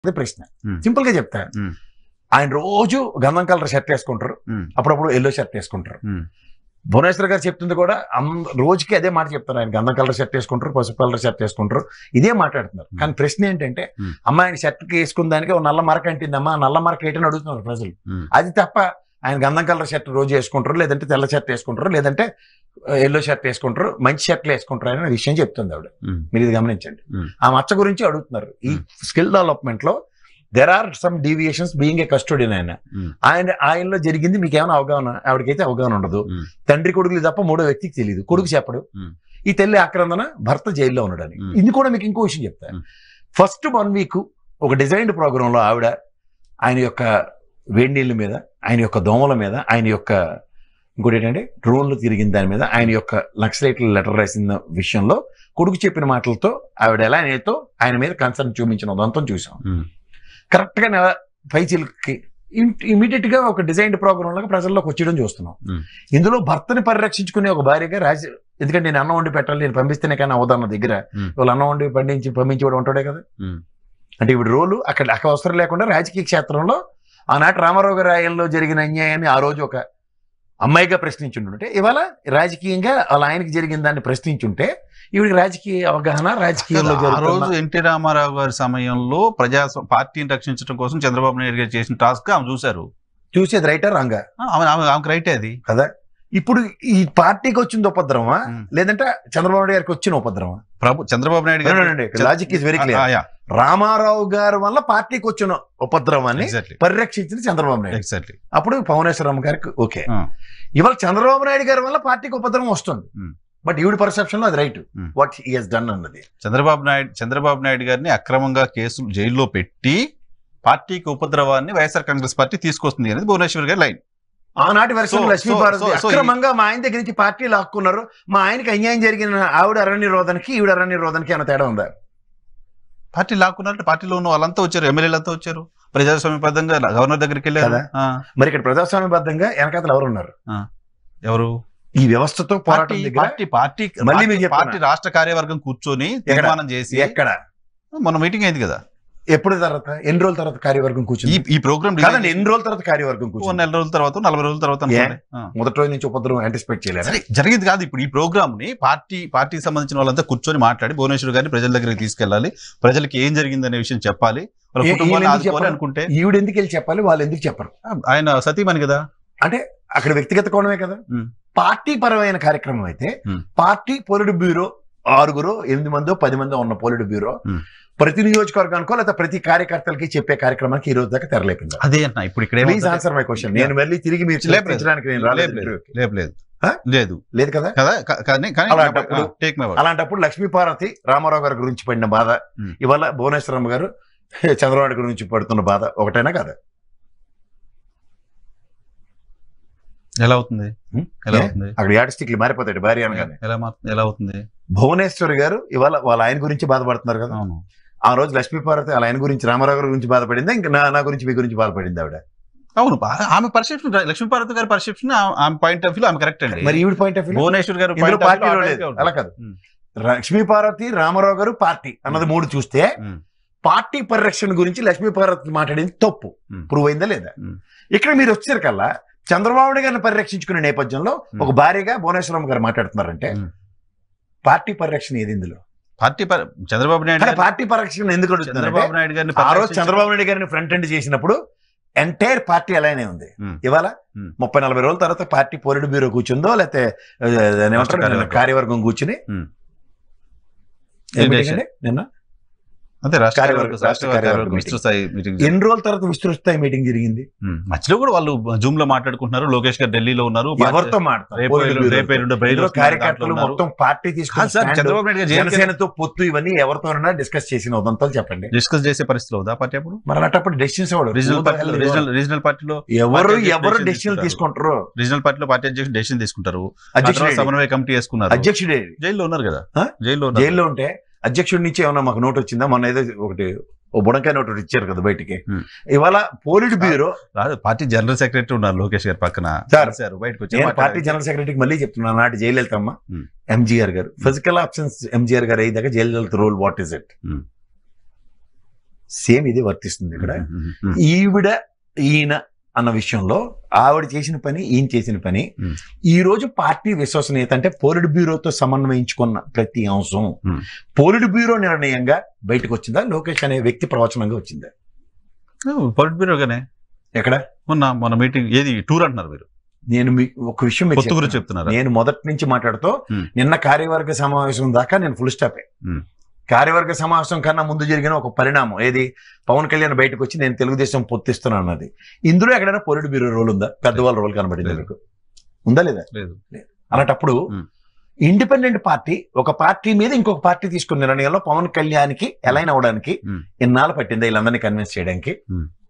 అదే ప్రశ్న Hmm. Simple గా చెప్తా Hmm. ఆయన రోజు గంధం కలర్ షర్ట్ వేసుకుంటారు ఉమ్, అప్పుడప్పుడు ఎల్లో షర్ట్ వేసుకుంటారు ఉమ్, భువనేశ్వర్ గారు చెప్తుంది కూడా అంద- రోజుకి అదే మాట చెప్తారు ఆయన గంధం కలర్ షర్ట్ వేసుకుంటారు పసుపు కలర్ షర్ట్ వేసుకుంటారు ఇదే మాట్లాడుతున్నారు Hmm. కానీ ప్రశ్న ఏంటంటే Hmm. అమ్మాయి షర్ట్ కి వేసుకున్న దానికి ఒక నల్ల మరక అంటిందమ్మా ఆ నల్ల మరక ఏంటని అడుగుతున్నారు ప్రజలు ఉమ్, అది తప్ప ఆయన గంధం కలర్ షర్ట్ రోజు వేసుకుంటారు లేదంటే తెల్ల షర్ట్ వేసుకుంటారు లేదంటే ఎల్లో షర్ట్ వేసుకుంటారు మంచి షర్ట్లు వేసుకుంటారు అనే విషయం చెప్తుంది ఆవిడ ఉమ్, మీరు ఇది గమనించండి Hmm. ఆ మచ్చ గురించి అడుగుతున్నారు ఈ Hmm. స్కిల్ డెవలప్మెంట్ లో there are some deviations being a custodian ఆయన ఉమ్, ఆయన ఆయనలో జరిగింది మీకు ఏమైనా అవగాహన ఆవిడకైతే అవగాహన ఉండదు ఉమ్, తండ్రి కొడుకులు తప్ప మూడో వ్యక్తికి తెలియదు కొడుకు చెప్పడు Hmm. ఈ తల్లి ఆక్రందన భర్త జైల్లో ఉన్నాడని Hmm. ఇది కూడా మీకు ఇంకో విషయం చెప్తా Hmm. ఫస్ట్ వన్ వీక్ ఒక డిజైన్డ్ ప్రోగ్రామ్ లో ఆవిడ ఆయన యొక్క వేడి నీళ్ళ మీద ఆయన యొక్క దోమల మీద ఆయన యొక్క ఇంకోటి ఏంటంటే డ్రోన్లు తిరిగిన దాని మీద ఆయన యొక్క నక్సలైట్ల లెటర్ రాసిన విషయంలో కొడుకు చెప్పిన మాటలతో ఆవిడ ఎలా అనేతో ఆయన మీద కన్సర్న్ చూపించిన ఉదంతం చూసాం ఉమ్, కరెక్ట్ గా నెల పైచీలకి ఇమీడియట్ గా ఒక డిజైన్డ్ ప్రోగ్రామ్ లాగా ప్రజల్లోకి వచ్చేయడం చూస్తున్నాం Hmm. ఇందులో భర్తని పరిరక్షించుకునే ఒక భార్యగా రాజ ఎందుకంటే నేను అన్నం వండి పెట్టాలి నేను పంపిస్తేనే కానీ అవదన్న దగ్గర Hmm. వాళ్ళు అన్నం వండి పండించి పంపించేవాడు ఉంటాడే కదా ఉమ్, అంటే ఇప్పుడు రోలు అక్కడ అక్కడ అవసరం లేకుండా రాజకీయ క్షేత్రంలో ఆనాటి రామారావు గారి ఆయనలో జరిగిన అన్యాయాన్ని ఆ రోజు ఒక అమ్మాయిగా ప్రశ్నించుంటే ఇవాళ రాజకీయంగా వాళ్ళ ఆయనకి జరిగిన దాన్ని ప్రశ్నించుంటే ఈవిడికి రాజకీయ అవగాహన రాజకీయంలో ఆ రోజు జరుగుతున్న ఎన్టీ రామారావు గారి సమయంలో ప్రజా పార్టీని రక్షించడం కోసం చంద్రబాబు నాయుడు గారు చేసిన టాస్క్ ఆమె చూశారు చూసేది రైటర్ రాంగా ఆ, ఆమె ఆమె ఆమెకు రైటే అది కదా ఇప్పుడు ఈ పార్టీకి వచ్చింది ఉపద్రవమా ఉమ్. లేదంటే చంద్రబాబు నాయుడు గారికి వచ్చిన ఉపద్రవమా ప్రభు చంద్రబాబు నాయుడు గారు logic is very clear Ramarao గారి వల్ల పార్టీకి వచ్చిన ఉపద్రవాన్ని ఎగ్జాక్ట్లీ పరిరక్షించింది చంద్రబాబు నాయుడు ఎగ్జాక్ట్లీ అప్పుడు పవనేశ్వరమ్మ గారికి ఓకే ఆ. ఇవాళ చంద్రబాబు నాయుడు గారి వల్ల పార్టీకి ఉపద్రవం వస్తుంది ఉమ్. బట్ ఈవిడ పర్సెప్షన్ లో అది right um. What he has done అన్నది చంద్రబాబు నాయుడు చంద్రబాబు నాయుడు గారిని అక్రమంగా కేసు జైల్లో పెట్టి పార్టీకి ఉపద్రవాన్ని వైఎస్ఆర్ కాంగ్రెస్ పార్టీ తీసుకొస్తుంది అనేది భువనేశ్వర్ గారి లైన్ ఆనాటి వర్షం So- Lakshmi so- Bharati so- so అక్రమంగా మా ఆయన దగ్గర నుంచి పార్టీ లాక్కున్నారు మా ఆయనకి అన్యాయం జరిగిన ఆవిడ అరణ్య రోధనకి ఈవిడ అరణ్య రోధనకి అన్న తేడా ఉందా పార్టీ లాక్కున్నారంటే పార్టీలో ఉన్న వాళ్ళంతా వచ్చారు ఎమ్మెల్యేలంతా వచ్చారు ప్రజాస్వామ్యబద్ధంగా గవర్నర్ దగ్గరికి వెళ్ళారు కదా. ఆ, మరి ఇక్కడ ప్రజాస్వామ్యబద్ధంగా వెనకాతలు ఎవరు ఉన్నారు ఎవరు ఈ వ్యవస్థతో పోరాటం పార్టీ దగ్గర పార్టీ పార్టీ మళ్ళీ మీకు పార్టీ- చెప్తున్నా. పార్టీ రాష్ట్ర కార్యవర్గం కూర్చొని తీర్మానం చేసి ఎక్కడ మన మీటింగ్ అయింది కదా ఎప్పుడు తర్వాత ఎన్ని రోజుల తర్వాత కార్యవర్గం ఈ కూర్చుంది ఈ ప్రోగ్రామ్ కాదండి ఎన్ని రోజుల తర్వాత కార్యవర్గం ఓ కూర్చుంది నెల రోజుల తర్వాత నలభై రోజుల తర్వాత అనుకోండి. ఆ. మొదటి రోజు నుంచి ఉపద్రవం యాంటిసిపేట్ చేయలేదు సరే జరిగింది కాదు ఇప్పుడు ఈ ప్రోగ్రామ్ ని పార్టీ పార్టీకి సంబంధించిన వాళ్ళంతా కూర్చొని మాట్లాడి భువనేశ్వర్ గారిని ప్రజల దగ్గరికి తీసుకెళ్ళాలి ప్రజలకి ఏం జరిగిందనే విషయం చెప్పాలి వాళ్ళ ఏ- కుటుంబాన్ని ఈయన ఎందుకు ఆదుకోవాలి చెప్పరు? అనుకుంటే ఈవిడ ఎందుకు వెళ్ళి చెప్పాలి వాళ్ళు ఎందుకు చెప్పరు ఆయన సతీమణి కదా అంటే అక్కడ వ్యక్తిగత కోణమే కదా ఉమ్. పార్టీ పరమైన కార్యక్రమం అయితే ఉమ్. పార్టీ పోలిట్ బ్యూరో ఆరుగురు ఎనిమిది మందో పది మందో ఉన్న పోలిట్ బ్యూరో ఉమ్. ప్రతి నియోజకవర్గానికో లేదా ప్రతి కార్యకర్తలకి చెప్పే కార్యక్రమానికి ఈ రోజు దాకా తెరలేపింది అదే అన్న ఇప్పుడు ఇక్కడ ప్లీజ్ ఏమవుతుందంటే- ఆన్సర్ మై క్వశ్చన్ నేను మళ్ళీ తిరిగి మీరు లేదు, లేదు. చర్చించడానికి నేను లేదు, రాలేదు లేదు. interview కి. లేదు లేదు ఆ? లేదు లేదు కదా కదా కా- కానీ కానీ అలాంటప్పుడు- టేక్ మై అలాంటప్పుడు లక్ష్మీపార్వతి రామారావు గారి గురించి పడిన బాధ ఉమ్. ఇవాళ భువనేశ్వరమ్మ గారు చంద్రబాబు గురించి పడుతున్న బాధ ఒకటైనా కదా ఎలా అవుతుంది ఉమ్. ఎలా ఏ? అవుతుంది అక్కడ యాటిస్టిక్లు మారిపోతాడు భార్య అనగానే ఎలా మా- ఎలా అవుతుంది భువనేశ్వర్ గారు ఇవాళ వాళ్ళ ఆయన గురించి బాధపడుతున్నారు కదా అవును ఆ రోజు లక్ష్మీపార్వతి వాళ్ళ ఆయన గురించి రామారావు గారి గురించి బాధపడిందా ఇంకా నా నా గురించి మీ గురించి బాధపడింది ఆవిడ అవును బా- ఆమె పర్సెప్షన్ లక్ష్మీపార్వతి గారి పర్సెప్షన్ ఆమె పాయింట్ ఆఫ్ వ్యూ ఆమె కరెక్ట్ అండి మరి ఈవిడ పాయింట్ ఆఫ్ వ్యూ భువనేశ్వర్ గారు ఇందులో point of view పార్టీలో ఆ లేదు type గా ఉంటుంది. అలా కాదు ఉమ్. లక్ష్మీపార్వతి రామారావు గారు పార్టీ అన్నది మూడు చూస్తే ఉమ్. పార్టీ పరిరక్షణ గురించి లక్ష్మీపార్వతి మాట్లాడింది తప్పు ఉమ్. ప్రూవ్ అయిందా లేదా ఉమ్. ఇక్కడ మీరు వచ్చారు కల్లా చంద్రబాబు నాయుడు గారిని పరిరక్షించుకునే నేపథ్యంలో ఉమ్. ఒక భార్యగా భువనేశ్వరం గారు మాట్లాడుతున్నారంటే ఉమ్. పార్టీ పరిరక్షణ ఏది ఇందులో పార్టీ పర్- చంద్రబాబు నాయుడు కానీ గారిని- పార్టీ పరిరక్షణ ఎందుకు అడుగుతున్నారంటే చంద్రబాబు నాయుడు గారిని ఆ రోజు పరిరక్షించ- చంద్రబాబు నాయుడు గారిని ఫ్రంట్ ఎండ్ చేసినప్పుడు ఎంటైర్ పార్టీ అలానే ఉంది ఉమ్. ఇవాళ ఉమ్. ముప్పై నలభై రోజుల తర్వాత పార్టీ పోలిట్ బ్యూరో కూర్చుందో లేకపోతే ఆ, దాన్ని ఏమంటారు కార్యవర్గం. కార్యవర్గం కూర్చుని ఉమ్. ఏం ఏం meeting అండి? నిన్న అంతే రాష్ట్ర కార్యవర్గ- కార్యవర్గ- రాష్ట్ర కార్యవర్గ కార్యవర్గ meeting. విస్తృత స్థాయి మీటింగ్ ఎన్ని రోజుల తర్వాత విస్తృత స్థాయి మీటింగ్ జరిగింది ఉమ్. మధ్యలో కూడా వాళ్ళు జూమ్ లో మాట్లాడుకుంటున్నారు లోకేష్ గారు ఢిల్లీలో ఉన్నారు ఎవరితో మాట్లాడతారు రేపు పోలిట్ ఎల్లుండి- బ్యూరో. రేపు ఎల్లుండి బయలు ఇందులో వస్తున్నారు, దాంట్లో కార్యకర్తలు ఉన్నారు. మొత్తం పార్టీ కాదు తీసుకుని సార్ చంద్రబాబు నాయుడు గారు జైలుకి జనసేనతో పొత్తు ఇవన్నీ ఎవరితోనైనా డిస్కస్ చేసిన ఉదంతాలు చెప్పండి డిస్కస్ చేసే పరిస్థితిలో ఉందా పార్టీ అప్పుడు మరి అలాంటప్పుడు డెసిషన్స్ ఎవరు రీజనల్ పార్టీలో రీజనల్ రీజనల్ పార్టీలో ఎవరు పార్టీ ఎవరు decision డెసిషన్ తీసుకుంటారు. తీసుకుంటారు రీజనల్ పార్టీలో పార్టీ అధ్యక్షుడు డెసిషన్ తీసుకుంటారు ఆ తర్వాత అధ్యక్షుడు సమన్వయ కమిటీ వేసుకున్నారు అధ్యక్షుడే జైల్లో ఉన్నారు కదా ఆ? జైల్లో ఉన్నారు జైల్లో ఉంటే అధ్యక్షుడి నుంచి ఏమన్నా మాకు నోట్ వచ్చిందా మొన్న ఏదో ఒకటి ఓ బుడంకాయ నోట్ ఒకటి ఇచ్చారు కదా బయటికి Hmm. ఇవాళ పోలిట్ బ్యూరో రాదు పార్టీ జనరల్ సెక్రటరీ ఉన్నారు లోకేష్ గారి పక్కన సార్, కలిశారు బయటకు వచ్చి నేను పార్టీ మాట్లాడారు. జనరల్ సెక్రటరీకి మళ్ళీ చెప్తున్నా నాటి జయలలితమ్మ Hmm. ఎంజీఆర్ గారు ఫిజికల్ ఆప్షన్స్ ఎంజీఆర్ గారు అయ్యేదాకా Jayalalitha role what is it Hmm. Same ఇది వర్తిస్తుంది ఇక్కడ ఈవిడ ఈయన అన్న విషయంలో ఆవిడ చేసిన పని ఈయన చేసిన పని Hmm. ఈ రోజు పార్టీ విశ్వసనీయత అంటే పోలిట్ బ్యూరోతో సమన్వయించుకున్న ప్రతి అంశం Hmm. పోలిట్ బ్యూరో నిర్ణయంగా బయటకు వచ్చిందా లోకేష్ అనే వ్యక్తి ప్రవచనంగా వచ్చిందా పొలిట్ బ్యూరోగానే ఎక్కడ మొన్న మన మీటింగ్ ఏది టూర్ అంటున్నారు మీరు నేను మీకు ఒక విషయం మీకు కొత్త గురించి చెప్తాను. చెప్తున్నారా నేను మొదటి నుంచి మాట్లాడుతూ Hmm. నిన్న కార్యవర్గ సమావేశం దాకా నేను ఫుల్ స్టాపే Hmm. కార్యవర్గ సమావేశం కన్నా ముందు జరిగిన ఒక పరిణామం ఏది పవన్ కళ్యాణ్ బయటకు వచ్చి నేను తెలుగుదేశం పొత్తిస్తున్నాను అన్నది ఇందులో ఎక్కడైనా పొలిట్ బ్యూరో రోల్ ఉందా పెద్దవాళ్ళ రోల్ కనబడింది లేదు. మీకు ఉందా లేదా లేదు అలాంటప్పుడు Hmm. ఇండిపెండెంట్ పార్టీ ఒక పార్టీ మీద ఇంకొక పార్టీ తీసుకున్న నిర్ణయంలో పవన్ కళ్యాణ్కి అలైన్ అవడానికి Hmm. ఎన్నాళ్ళు పట్టిందా వీళ్ళందరినీ కన్విన్స్ చేయడానికి Hmm.